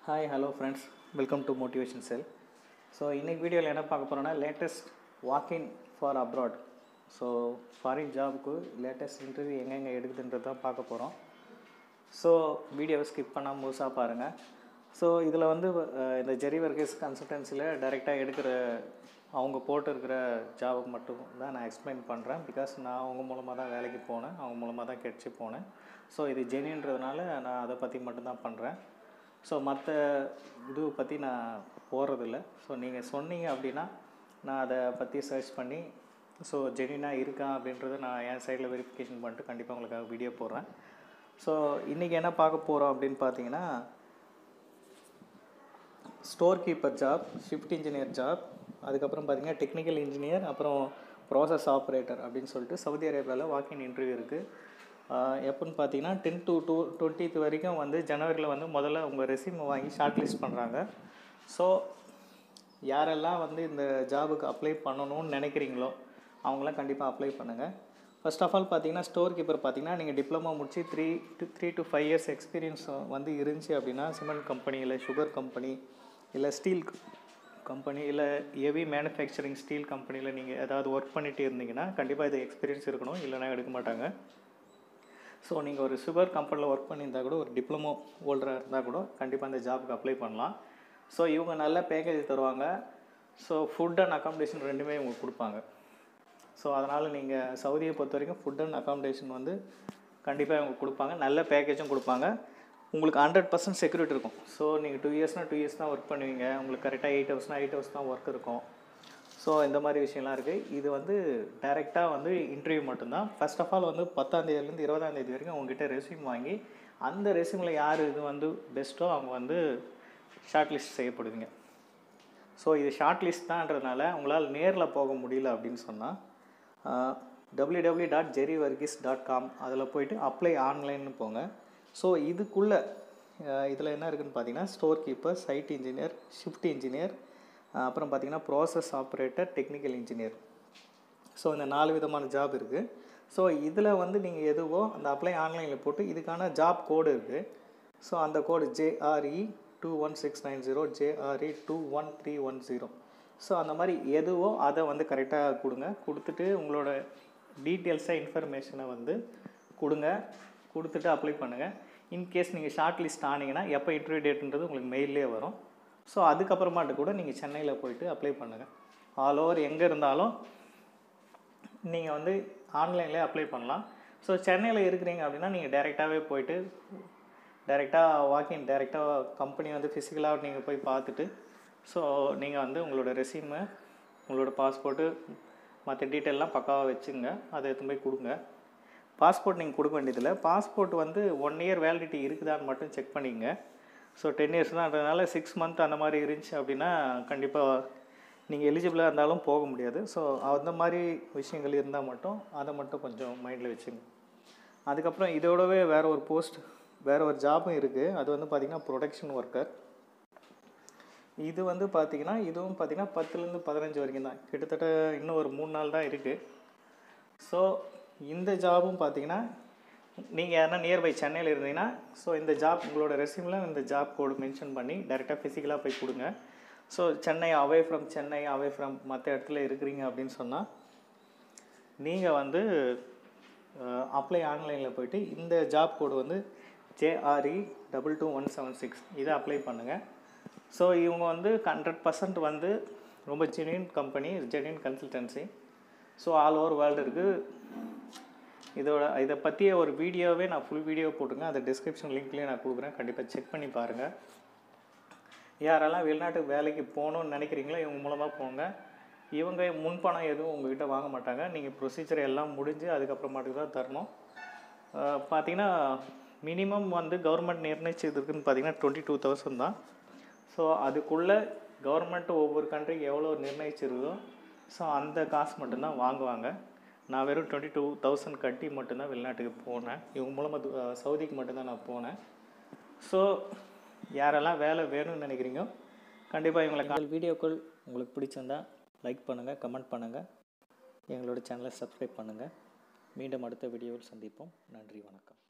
hi hello friends welcome to motivation cell so இன்னைக்கு வீடியோவில் என்ன பார்க்க போகிறோன்னா latest walk in for abroad so foreign ஜாபுக்கு லேட்டஸ்ட் இன்டர்வியூ எங்கெங்கே எடுக்குதுன்றது தான் பார்க்க போகிறோம் ஸோ வீடியோவை ஸ்கிப் பண்ணாமல் முழுசாக பாருங்கள் ஸோ இதில் வந்து அஹ், இந்த ஜெரி வர்கேஸ் கன்சல்டன்சியில் டைரெக்டாக எடுக்கிற அவங்க போட்டிருக்கிற ஜாபுக்கு மட்டும் தான் நான் எக்ஸ்பிளைன் பண்ணுறேன் பிகாஸ் நான் அவங்க மூலமாக தான் வேலைக்கு போனேன் அவங்க மூலமாக தான் கிடச்சி போனேன் ஸோ இது ஜெனின்றதுனால நான் அதை பற்றி மட்டும்தான் பண்ணுறேன் ஸோ மற்ற இது பற்றி நான் போகிறதில்ல ஸோ நீங்கள் சொன்னீங்க அப்படின்னா நான் அதை பற்றி சர்ச் பண்ணி ஸோ ஜெனினாக இருக்கா அப்படின்றத நான் என் சைடில் வெரிஃபிகேஷன் பண்ணிட்டு கண்டிப்பாக உங்களுக்காக வீடியோ போடுறேன் ஸோ இன்றைக்கி என்ன பார்க்க போகிறோம் அப்படின்னு பார்த்தீங்கன்னா store keeper job shift engineer job அதுக்கப்புறம் பார்த்தீங்கன்னா டெக்னிக்கல் இன்ஜினியர் அப்புறம் ப்ராசஸ் ஆப்ரேட்டர் அப்படின்னு சொல்லிட்டு சவுதி அரேபியாவில் வாக்கின் இன்டர்வியூ இருக்குது எப்போன்னு பார்த்தீங்கன்னா டென் டு டூ டுவெண்ட்டித் வரைக்கும் வந்து ஜனவரியில் வந்து முதல்ல உங்கள் ரெசியூமை வாங்கி ஷார்ட் லிஸ்ட் பண்ணுறாங்க ஸோ யாரெல்லாம் வந்து இந்த ஜாபுக்கு அப்ளை பண்ணணும்னு நினைக்கிறீங்களோ அவங்களாம் கண்டிப்பாக அப்ளை பண்ணுங்கள் ஃபர்ஸ்ட் ஆஃப் ஆல் பார்த்தீங்கன்னா ஸ்டோர் கீப்பர் பார்த்தீங்கன்னா நீங்கள் டிப்ளமோ முடிச்சு three to three to five years experience வந்து இருந்துச்சு அப்படின்னா சிமெண்ட் கம்பெனி இல்லை சுகர் கம்பெனி இல்லை ஸ்டீல் கம்பெனி இல்லை ஹெவி மேனுஃபேக்சரிங் ஸ்டீல் கம்பெனியில் நீங்கள் ஏதாவது ஒர்க் பண்ணிட்டு இருந்தீங்கன்னா கண்டிப்பாக இது எக்ஸ்பீரியன்ஸ் இருக்கணும் இல்லைனா எடுக்க மாட்டாங்க ஸோ நீங்கள் ஒரு சுகர் கம்பெனியில் ஒர்க் பண்ணியிருந்தா கூட ஒரு டிப்ளமோ ஹோல்டராக இருந்தால் கூட கண்டிப்பாக இந்த ஜாபுக்கு அப்ளை பண்ணலாம் ஸோ இவங்க நல்ல பேக்கேஜ் தருவாங்க ஸோ ஃபுட் அண்ட் அக்காமடேஷன் ரெண்டுமே உங்களுக்கு கொடுப்பாங்க ஸோ அதனால் நீங்கள் சவுதியை பொறுத்த வரைக்கும் ஃபுட் அண்ட் அக்காமடேஷன் வந்து கண்டிப்பாக இவங்க கொடுப்பாங்க நல்ல பேக்கேஜும் கொடுப்பாங்க உங்களுக்கு ஹண்ட்ரட் பர்சன்ட் செக்யூரிட்டி இருக்கும் ஸோ நீங்கள் டூ இயர்ஸ்னால் டூ இயர்ஸ் தான் ஒர்க் பண்ணுவீங்க உங்களுக்கு கரெக்டாக எயிட் ஹவர்ஸ்னால் எயிட் ஹவர்ஸ் தான் ஒர்க் இருக்கும் ஸோ இந்த மாதிரி விஷயம்லாம் இருக்குது இது வந்து டைரெக்டாக வந்து இன்டர்வியூ மட்டும்தான் ஃபர்ஸ்ட் ஆஃப் ஆல் வந்து பத்தாந்தேதியிலேருந்து இருபதாந்தேதி வரைக்கும் உங்ககிட்ட ரெஸ்யூம் வாங்கி அந்த ரெஸ்யூமில் யார் இது வந்து பெஸ்ட்டோ அவங்க வந்து ஷார்ட் லிஸ்ட் செய்யப்படுவீங்க ஸோ இது ஷார்ட் லிஸ்ட் தான்றதுனால உங்களால் நேரில் போக முடியல அப்படின்னு சொன்னால் W W dot Jerry Varghese dot com அதில் போயிட்டு அப்ளை ஆன்லைன்னு போங்க ஸோ இதுக்குள்ளே இதில் என்ன இருக்குன்னு பார்த்தீங்கன்னா store keeper site engineer shift engineer அப்புறம் பார்த்தீங்கன்னா process operator technical engineer so இந்த நாலு விதமான ஜாப் இருக்குது ஸோ இதில் வந்து நீங்கள் எதுவோ அந்த அப்ளை ஆன்லைனில் போட்டு இதுக்கான ஜாப் கோடு இருக்குது ஸோ அந்த code JRE two one six nine zero JRE two one three one zero so அந்த மாதிரி எதுவோ அதை வந்து கரெக்டாக கொடுங்க கொடுத்துட்டு உங்களோட டீட்டெயில்ஸை இன்ஃபர்மேஷனை வந்து கொடுங்க கொடுத்துட்டு அப்ளை பண்ணுங்கள் இன்கேஸ் நீங்கள் ஷார்ட் லிஸ்ட் ஆனீங்கன்னா எப்போ இன்டர்வியூ டேட்ன்றது உங்களுக்கு மெயிலே வரும் ஸோ அதுக்கப்புறமாட்டு கூட நீங்கள் சென்னையில் போயிட்டு அப்ளை பண்ணுங்கள் ஆல் ஓவர் எங்கே இருந்தாலும் நீங்கள் வந்து ஆன்லைன்லேயே அப்ளை பண்ணலாம் ஸோ சென்னையில் இருக்கிறீங்க அப்படின்னா நீங்கள் டைரெக்டாகவே போயிட்டு டைரெக்டாக வாக்கின் டைரெக்டாக கம்பெனி வந்து ஃபிசிக்கலாக நீங்கள் போய் பார்த்துட்டு ஸோ நீங்கள் வந்து உங்களோட ரெசியூமு உங்களோட பாஸ்போர்ட்டு மற்ற டீட்டெயிலெலாம் பக்காவாக வச்சுங்க அதை எடுத்து போய் கொடுங்க பாஸ்போர்ட் நீங்கள் கொடுக்க வேண்டியதில்லை பாஸ்போர்ட் வந்து ஒன் இயர் வேலிடிட்டி இருக்குதான்னு மட்டும் செக் பண்ணிக்கங்க ஸோ டென் இயர்ஸ் தான்றதுனால சிக்ஸ் மந்த் அந்த மாதிரி இருந்துச்சு அப்படின்னா கண்டிப்பாக நீங்கள் எலிஜிபிளாக இருந்தாலும் போக முடியாது ஸோ அந்த மாதிரி விஷயங்கள் இருந்தால் மட்டும் அதை மட்டும் கொஞ்சம் மைண்டில் வச்சுங்க அதுக்கப்புறம் இதோடவே வேறு ஒரு போஸ்ட் வேறு ஒரு ஜாபும் இருக்குது அது வந்து பார்த்திங்கன்னா ப்ரொடக்ஷன் ஒர்க்கர் இது வந்து பார்த்திங்கன்னா இதுவும் பார்த்திங்கன்னா பத்துலேருந்து பதினஞ்சு வரைக்கும் தான் கிட்டத்தட்ட இன்னும் ஒரு மூணு நாள் தான் இருக்குது ஸோ இந்த ஜாபும் பார்த்தீங்கன்னா நீங்கள் யாருன்னா நியர்பை சென்னையில் இருந்தீங்கன்னா ஸோ இந்த ஜாப் உங்களோட ரெசியூமில் இந்த ஜாப் கோடு மென்ஷன் பண்ணி டைரெக்டாக ஃபிசிக்கலாக போய் கொடுங்க so Chennai away from Chennai away from மற்ற இடத்துல இருக்கிறீங்க அப்படின்னு சொன்னால் நீங்கள் வந்து அப்ளை ஆன்லைனில் போயிட்டு இந்த ஜாப் கோடு வந்து JRE double two one seven six இதை அப்ளை பண்ணுங்கள் ஸோ இவங்க வந்து ஹண்ட்ரட் பர்சன்ட் வந்து ரொம்ப genuine company genuine consultancy so all over world இருக்குது இதோட இதை பற்றிய ஒரு வீடியோவே நான் ஃபுல் வீடியோ போட்டுங்க அதை டிஸ்கிரிப்ஷன் லிங்க்லேயே நான் கொடுக்குறேன் கண்டிப்பாக செக் பண்ணி பாருங்கள் யாரெல்லாம் வெளிநாட்டுக்கு வேலைக்கு போகணுன்னு நினைக்கிறீங்களோ இவங்க மூலமாக போங்க இவங்க முன்பணம் எதுவும் உங்ககிட்ட வாங்க மாட்டாங்க நீங்கள் ப்ரொசீஜர் எல்லாம் முடிஞ்சு அதுக்கப்புறமாட்டுக்கு தான் தரணும் அஹ் பார்த்தீங்கன்னா மினிமம் வந்து கவர்மெண்ட் நிர்ணயிச்சதுக்குன்னு பார்த்தீங்கன்னா டுவெண்ட்டி டூ தௌசண்ட் தான் ஸோ அதுக்குள்ளே கவர்மெண்ட் ஒவ்வொரு கண்ட்ரிக்கு எவ்வளோ நிர்ணயிச்சிருக்கோ ஸோ அந்த காசு மட்டும்தான் வாங்குவாங்க நான் வெறும் டுவெண்ட்டி டூ தௌசண்ட் கட்டி மட்டும்தான் வெளிநாட்டுக்கு போனேன் இவங்க மூலமாக து- அஹ் சவுதிக்கு மட்டும்தான் நான் போனேன் ஸோ யாரெல்லாம் வேலை வேணும்னு நினைக்கிறீங்க கண்டிப்பாக இவங்களை வீடியோக்கள் உங்களுக்கு பிடிச்சிருந்தா லைக் பண்ணுங்கள் கமெண்ட் பண்ணுங்கள் எங்களோட சேனலை சப்ஸ்கிரைப் பண்ணுங்கள் மீண்டும் அடுத்த வீடியோவில் சந்திப்போம் நன்றி வணக்கம்